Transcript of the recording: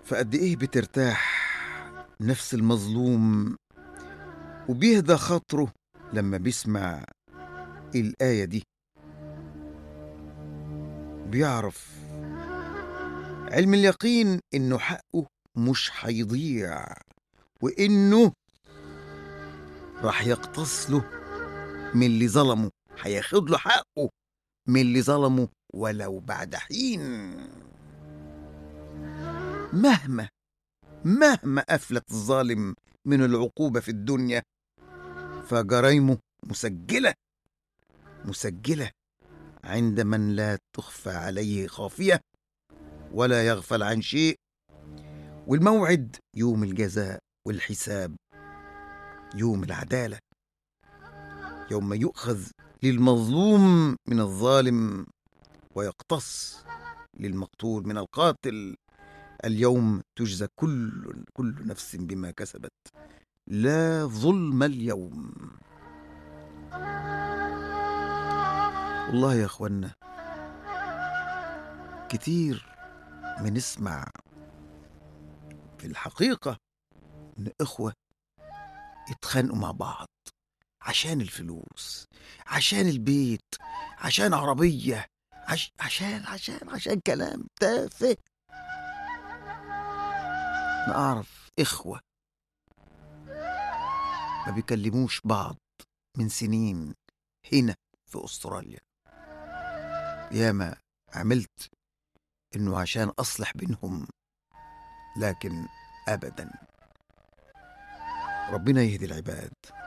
فقد ايه بترتاح نفس المظلوم وبيهدى خاطره لما بيسمع الآية دي بيعرف علم اليقين إنه حقه مش هيضيع وإنه راح يقتص له من اللي ظلمه هياخد له حقه من اللي ظلمه ولو بعد حين مهما مهما أفلت الظالم من العقوبة في الدنيا فجرايمه مسجلة مسجلة عند من لا تخفى عليه خافية ولا يغفل عن شيء والموعد يوم الجزاء والحساب يوم العدالة يوم يؤخذ للمظلوم من الظالم ويقتص للمقتول من القاتل اليوم تجزى كل كل نفس بما كسبت لا ظلم اليوم والله يا اخوانا كتير بنسمع في الحقيقة إن إخوة يتخانقوا مع بعض عشان الفلوس عشان البيت عشان عربية عش... عشان عشان عشان كلام تافه أنا أعرف إخوة ما بيكلموش بعض من سنين هنا في أستراليا ياما عملت إنه عشان أصلح بينهم لكن أبدا ربنا يهدي العباد